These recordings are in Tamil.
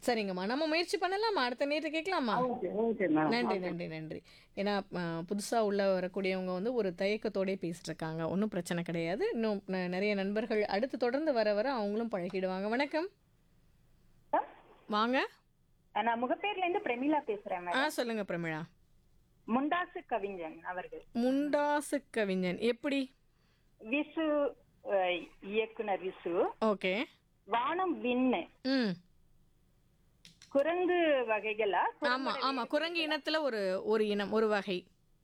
சரிங்கம்மா நம்ம முயற்சி பண்ணலாமா அடுத்த நேற்று கேட்கலாமா ஓகே ஓகே மேம் நன்றி நன்றி நன்றி ஏன்னா அஹ், புதுசா உள்ள வரக்கூடியவங்க வந்து ஒரு தயக்கத்தோடயே பேசிட்டு இருக்காங்க ஒன்றும் பிரச்சனை கிடையாது இன்னும் ந- நிறைய நண்பர்கள் அடுத்து தொடர்ந்து வர வர அவங்களும் பழகிடுவாங்க வணக்கம் வாங்க நான் முகப்பேர்ல இருந்து பிரமிளா பேசுறேன் ஆ மேடம் சொல்லுங்க பிரமிழா முண்டாசு கவிஞன் அவர்கள் முண்டாசு கவிஞன் எப்படி விசு அஹ், இயக்குனர் விசு ஓகே வானம் விண்ணு ம் குரங்கு வகைகளா ஆமா ஆமா குரங்கு இனத்துல ஒரு ஒரு இனம் ஒரு வகை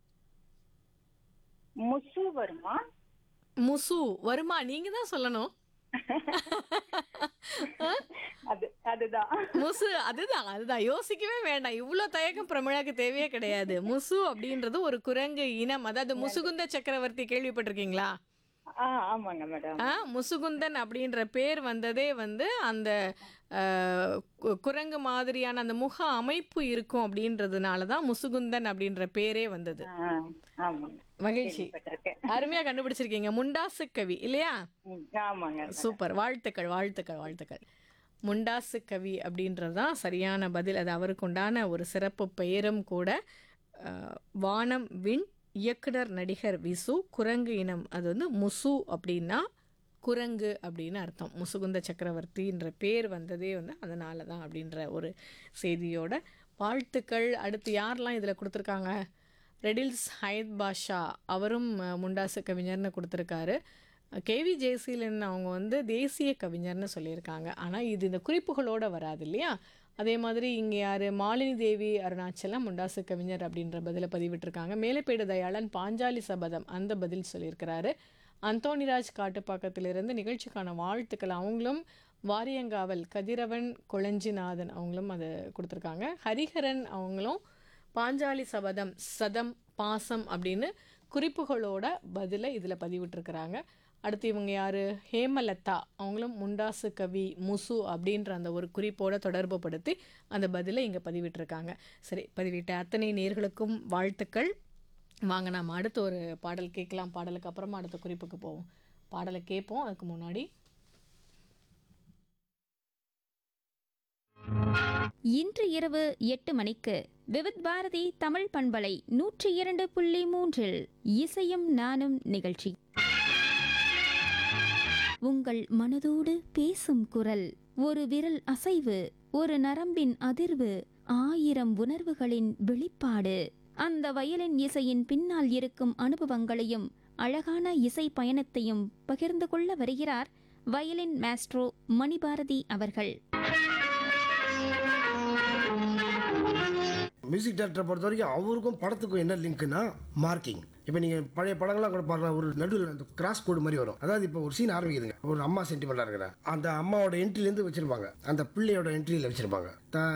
முசு வருமா முசு வருமா நீங்க தான் சொல்லணும் அது அதுதான் முசு அதுதான் அதுதான் யோசிக்கவே வேண்டாம் இவ்வளோ தயக்கம் பிரமிழாக்கு தேவையே கிடையாது முசு அப்படின்றது ஒரு குரங்கு இனம் அதாவது முசுகுந்த சக்கரவர்த்தி கேள்விப்பட்டிருக்கீங்களா ஆ ஆமாங்க மேடம் ஆ முசுகுந்தன் அப்படின்ற பேர் வந்ததே வந்து அந்த அஹ், கு- குரங்கு மாதிரியான அந்த முக அமைப்பு இருக்கும் அப்படின்றதுனால தான் முசுகுந்தன் அப்படின்ற பேரே வந்தது ஆ, ஆமாங்க மகிழ்ச்சி கேள்விப்பட்டிருக்கேன். அருமையா கண்டுபிடிச்சிருக்கீங்க முண்டாசு கவி இல்லையா ம், ஆமாங்க சூப்பர் வாழ்த்துக்கள் வாழ்த்துக்கள் வாழ்த்துக்கள் முண்டாசு கவி அப்படின்றது தான் சரியான பதில் அது அவருக்கு உண்டான ஒரு சிறப்பு பெயரும் கூட அஹ், வானம் விண் இயக்குனர் நடிகர் விசு குரங்கு இனம் அது வந்து முசு அப்படின்னா குரங்கு அப்படின்னு அர்த்தம் முசுகுந்த சக்கரவர்த்தின்ற பேர் வந்ததே வந்து அதனால தான் அப்படின்ற ஒரு செய்தியோட வாழ்த்துக்கள் அடுத்து யாரெல்லாம் இதில் கொடுத்துருக்காங்க ரெடில்ஸ் ஹயத் பாஷா அவரும் அஹ், முண்டாசு கவிஞர்னு கொடுத்துருக்காரு கேவி ஜெயசீலன் அவங்க வந்து தேசிய கவிஞர்னு சொல்லியிருக்காங்க ஆனால் இது இந்த குறிப்புகளோட வராது இல்லையா அதே மாதிரி இங்கே யார் மாலினி தேவி அருணாச்சலம் முண்டாசு கவிஞர் அப்படின்ற பதிலை பதிவிட்டிருக்காங்க மேலப்பேடு தயாளன் பாஞ்சாலி சபதம் அந்த பதில் சொல்லியிருக்கிறாரு அந்தோணிராஜ் காட்டுப்பாக்கத்திலிருந்து நிகழ்ச்சிக்கான வாழ்த்துக்கள் அவங்களும் வாரியங்காவல் கதிரவன் கொளஞ்சிநாதன் அவங்களும் அதை கொடுத்துருக்காங்க ஹரிஹரன் அவங்களும் பாஞ்சாலி சபதம் சதம் பாசம் அப்படின்னு குறிப்புகளோட பதிலை இதில் பதிவிட்டிருக்கிறாங்க அடுத்து இவங்க யார் ஹேமலதா அவங்களும் முண்டாசு கவி முசு அப்படின்ற அந்த ஒரு குறிப்போட தொடர்பு படுத்தி அந்த பதிலை இங்கே பதிவிட்டிருக்காங்க சரி பதிவிட்ட அத்தனை நேர்களுக்கும் வாழ்த்துக்கள் வாங்க நாம் அடுத்த ஒரு பாடல் கேட்கலாம் பாடலுக்கு அப்புறமா அடுத்த குறிப்புக்கு போவோம் பாடலை கேட்போம் அதுக்கு முன்னாடி இன்று இரவு எட்டு மணிக்கு விவித் பாரதி தமிழ் பண்பலை நூற்றி இரண்டு புள்ளி மூன்றில் இசையும் நானும் நிகழ்ச்சி உங்கள் மனதோடு பேசும் குரல் ஒரு விரல் அசைவு ஒரு நரம்பின் அதிர்வு ஆயிரம் உணர்வுகளின் வெளிப்பாடு அந்த வயலின் இசையின் பின்னால் இருக்கும் அனுபவங்களையும் அழகான இசை பயணத்தையும் பகிர்ந்து கொள்ள வருகிறார் வயலின் மாஸ்ட்ரோ மணிபாரதி அவர்கள் மியூசிக் டேரக்டரை பொறுத்த வரைக்கும் அவருக்கும் படத்துக்கும் என்ன லிங்க்னா மார்க்கிங் இப்போ நீங்கள் பழைய படங்கள்லாம் கூட பார்க்கலாம் ஒரு நடுவில் அந்த கிராஸ் கோடு மாதிரி வரும் அதாவது இப்போ ஒரு சீன் ஆரம்பிக்குதுங்க ஒரு அம்மா சென்டிமெண்ட்டாக இருக்கிற அந்த அம்மாவோட என்ட்ரிலேருந்து வச்சிருப்பாங்க அந்த பிள்ளையோட என்ட்ரியில் வச்சிருப்பாங்க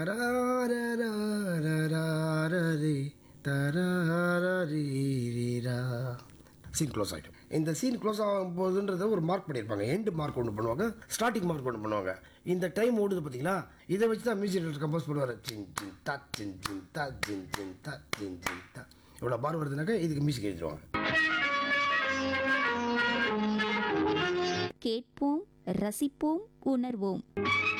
தராரராரராரரி, தராரரீரீரா. சீன் க்ளோஸ் ஆகிடும் இந்த சீன் க்ளோஸ் ஆகும் போதுன்றத ஒரு மார்க் பண்ணியிருப்பாங்க எண்டு மார்க் ஒன்று பண்ணுவாங்க ஸ்டார்டிங் மார்க் ஒன்று பண்ணுவாங்க இந்த டைம் ஓடுது பார்த்தீங்களா இதை வச்சு தான் மியூசிக் டேரக்டர் கம்போஸ் பண்ணுவார் சின் சின் தா சின் சின் தா சின் சின் தா சின் சின் தா இவ்வளோ பார் வருதுனாக்கா இதுக்கு மியூசிக் எழுதிடுவாங்க கேட்போம் ரசிப்போம் உணர்வோம்